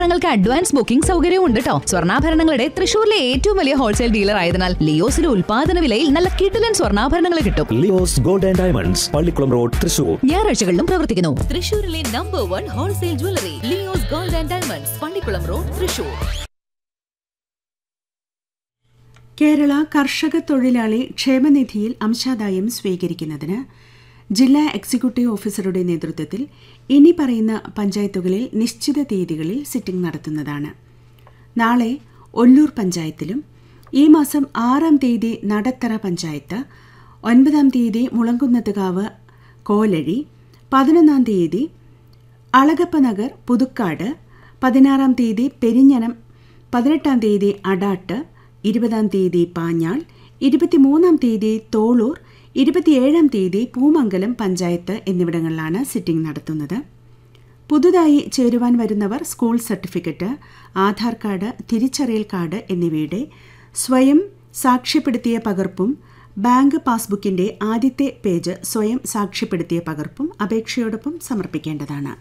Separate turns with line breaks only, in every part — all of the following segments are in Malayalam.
നിങ്ങൾക്ക് അഡ്വാൻസ് ബുക്കിംഗ് സൗകര്യവും ഉണ്ട് കേട്ടോ സ്വർണ്ണാഭരണങ്ങളുടെ തൃശൂരിലെ ഏറ്റവും വലിയ ഹോൾസെയിൽ ഡീലർ ആയതിനാൽ ലിയോസിലെ ഉൽപാദന വിലയിൽ നല്ല കിടിലൻ സ്വർണ്ണാഭരണങ്ങൾ കിട്ടും
Leo's gold and diamonds Pallikulam road Thrissur
ഞായറാഴ്ചകളിലും പ്രവർത്തിക്കുന്നു
തൃശൂരിലെ number one wholesale jewellery Leo's gold and diamonds Pallikulam road Thrissur
Kerala കർഷക തൊഴിലാളി ക്ഷേമനിധിയിൽ അംശാദായം സ്വീകരിക്കുന്നതിന് ജില്ലാ എക്സിക്യൂട്ടീവ് ഓഫീസറുടെ നേതൃത്വത്തിൽ ഇനി പറയുന്ന പഞ്ചായത്തുകളിൽ നിശ്ചിത തീയതികളിൽ സിറ്റിംഗ് നടത്തുന്നതാണ് നാളെ ഒല്ലൂർ പഞ്ചായത്തിലും ഈ മാസം ആറാം തീയതി നടത്തറ പഞ്ചായത്ത് ഒൻപതാം തീയതി മുളങ്കുന്നത്തുകാവ് കോലഴി പതിനൊന്നാം തീയതി അളഗപ്പ നഗർ പുതുക്കാട് പതിനാറാം തീയതി പെരിഞ്ഞനം പതിനെട്ടാം തീയതി അടാട്ട് ഇരുപതാം തീയതി പാഞ്ഞാൾ ഇരുപത്തിമൂന്നാം തീയതി തോളൂർ ഇരുപത്തിയേഴാം തീയതി പൂമംഗലം പഞ്ചായത്ത് എന്നിവിടങ്ങളിലാണ് സിറ്റിംഗ് നടത്തുന്നത് പുതുതായി ചേരുവാൻ വരുന്നവർ സ്കൂൾ സർട്ടിഫിക്കറ്റ് ആധാർ കാർഡ് തിരിച്ചറിയൽ കാർഡ് എന്നിവയുടെ സ്വയം സാക്ഷ്യപ്പെടുത്തിയ പകർപ്പും ബാങ്ക് പാസ്ബുക്കിന്റെ ആദ്യത്തെ പേജ് സ്വയം സാക്ഷ്യപ്പെടുത്തിയ പകർപ്പും അപേക്ഷയോടൊപ്പം സമർപ്പിക്കേണ്ടതാണ്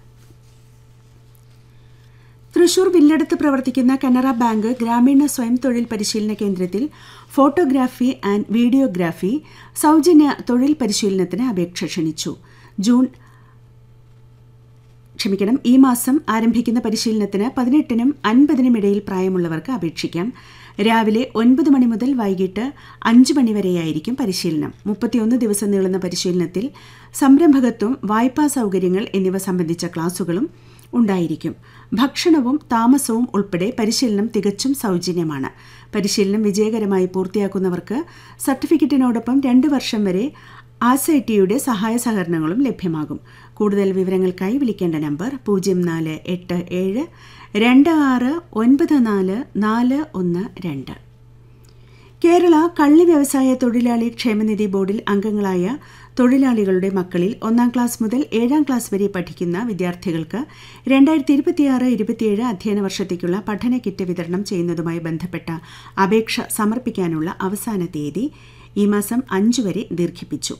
തൃശൂർ വില്ലടത്ത് പ്രവർത്തിക്കുന്ന കനറ ബാങ്ക് ഗ്രാമീണ സ്വയം തൊഴിൽ പരിശീലന കേന്ദ്രത്തിൽ ഫോട്ടോഗ്രാഫി ആൻഡ് വീഡിയോഗ്രാഫി സൗജന്യ തൊഴിൽ പരിശീലനത്തിന് അപേക്ഷ ക്ഷണിച്ചു ജൂൺ ക്ഷമിക്കണം ഈ മാസം ആരംഭിക്കുന്ന പരിശീലനത്തിന് പതിനെട്ടിനും അൻപതിനും ഇടയിൽ പ്രായമുള്ളവർക്ക് അപേക്ഷിക്കാം രാവിലെ ഒൻപത് മണി മുതൽ വൈകിട്ട് അഞ്ച് മണി വരെയായിരിക്കും പരിശീലനം മുപ്പത്തിയൊന്ന് ദിവസം നീളുന്ന പരിശീലനത്തിൽ സംരംഭകത്വം വായ്പാ സൗകര്യങ്ങൾ എന്നിവ സംബന്ധിച്ച ക്ലാസുകളും ഉണ്ടായിരിക്കും ഭക്ഷണവും താമസവും ഉൾപ്പെടെ പരിശീലനം തികച്ചും സൗജന്യമാണ് പരിശീലനം വിജയകരമായി പൂർത്തിയാക്കുന്നവർക്ക് സർട്ടിഫിക്കറ്റിനോടൊപ്പം രണ്ട് വർഷം വരെ ആസൈറ്റിയുടെ സഹായ സഹകരണങ്ങളും ലഭ്യമാകും കൂടുതൽ വിവരങ്ങൾക്കായി വിളിക്കേണ്ട നമ്പർ പൂജ്യം നാല് എട്ട് ഏഴ് രണ്ട് ആറ് ഒൻപത് നാല് നാല് ഒന്ന് രണ്ട് കേരള കള്ളി വ്യവസായ തൊഴിലാളി ക്ഷേമനിധി ബോർഡിൽ അംഗങ്ങളായ തൊഴിലാളികളുടെ മക്കളിൽ ഒന്നാം ക്ലാസ് മുതൽ ഏഴാം ക്ലാസ് വരെ പഠിക്കുന്ന വിദ്യാർത്ഥികൾക്ക് രണ്ടായിരത്തി ഇരുപത്തിയാറ് ഇരുപത്തിയേഴ് അധ്യയന വർഷത്തേക്കുള്ള പഠന കിറ്റ് വിതരണം ചെയ്യുന്നതുമായി ബന്ധപ്പെട്ട അപേക്ഷ സമർപ്പിക്കാനുള്ള അവസാന തീയതി ഈ മാസം അഞ്ചു വരെ ദീർഘിപ്പിച്ചു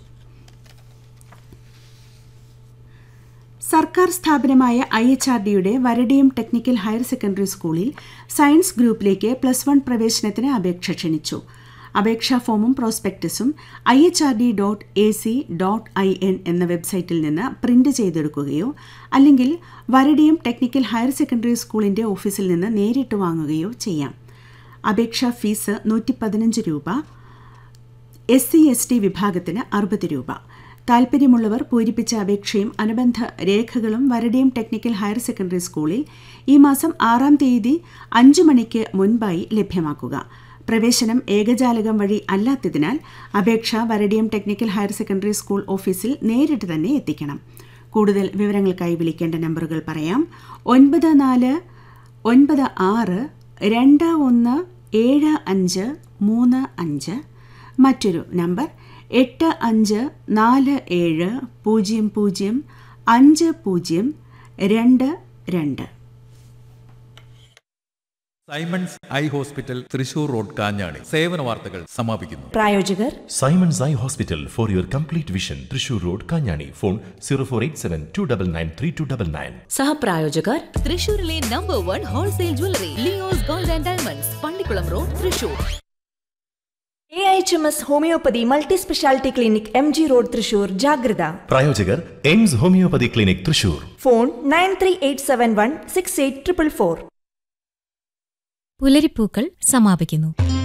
സർക്കാർ സ്ഥാപനമായ ഐ എച്ച് ആർ ഡിയുടെ വരടിയം ടെക്നിക്കൽ ഹയർ സെക്കൻഡറി സ്കൂളിൽ സയൻസ് ഗ്രൂപ്പിലേക്ക് പ്ലസ് വൺ പ്രവേശനത്തിന് അപേക്ഷ ക്ഷണിച്ചു അപേക്ഷാ ഫോമും പ്രോസ്പെക്ടസും I H R D dot A C dot I N എന്ന വെബ്സൈറ്റിൽ നിന്ന് പ്രിന്റ് ചെയ്തെടുക്കുകയോ അല്ലെങ്കിൽ വരടിയം ടെക്നിക്കൽ ഹയർ സെക്കൻഡറി സ്കൂളിന്റെ ഓഫീസിൽ നിന്ന് നേരിട്ട് വാങ്ങുകയോ ചെയ്യാം അപേക്ഷാ ഫീസ് നൂറ്റി പതിനഞ്ച് രൂപ എസ് സി എസ് ടി വിഭാഗത്തിന് അറുപത് രൂപ താൽപ്പര്യമുള്ളവർ പൂരിപ്പിച്ച അപേക്ഷയും അനുബന്ധ രേഖകളും വരടിയം ടെക്നിക്കൽ ഹയർ സെക്കൻഡറി സ്കൂളിൽ ഈ മാസം ആറാം തീയതി അഞ്ചു മണിക്ക് മുൻപായി ലഭ്യമാക്കുക പ്രവേശനം ഏകജാലകം വഴി അല്ലാത്തതിനാൽ അപേക്ഷ Varadiyam technical higher secondary school ഓഫീസിൽ നേരിട്ട് തന്നെ എത്തിക്കണം കൂടുതൽ വിവരങ്ങൾക്കായി വിളിക്കേണ്ട നമ്പറുകൾ പറയാം ഒൻപത് നാല് ഒൻപത് ആറ് രണ്ട് ഒന്ന് ഏഴ് അഞ്ച് മൂന്ന് അഞ്ച് മറ്റൊരു നമ്പർ എട്ട് അഞ്ച് നാല് ഏഴ് പൂജ്യം പൂജ്യം അഞ്ച് പൂജ്യം രണ്ട് രണ്ട്
Simon's eye hospital Thrissur road Kanjani സേവന വാർത്തകൾ സമാപിക്കുന്നു
പ്രായോജകർ
Simon's Eye Hospital for your complete vision. Trishur Road, Kanyani. Phone 0487 299 3299.
സഹപ്രായോജകർ
തൃശൂരിലെ number one wholesale jewellery Leo's gold and diamonds Pallikulam road Thrissur
A H M S homoeopathy multi speciality clinic M G road Thrissur ജാഗ്രത
പ്രായോജകർ Aims homoeopathy clinic Thrissur
phone nine three eight seven one six eight triple four
പുലരിപ്പൂക്കൾ സമാപിക്കുന്നു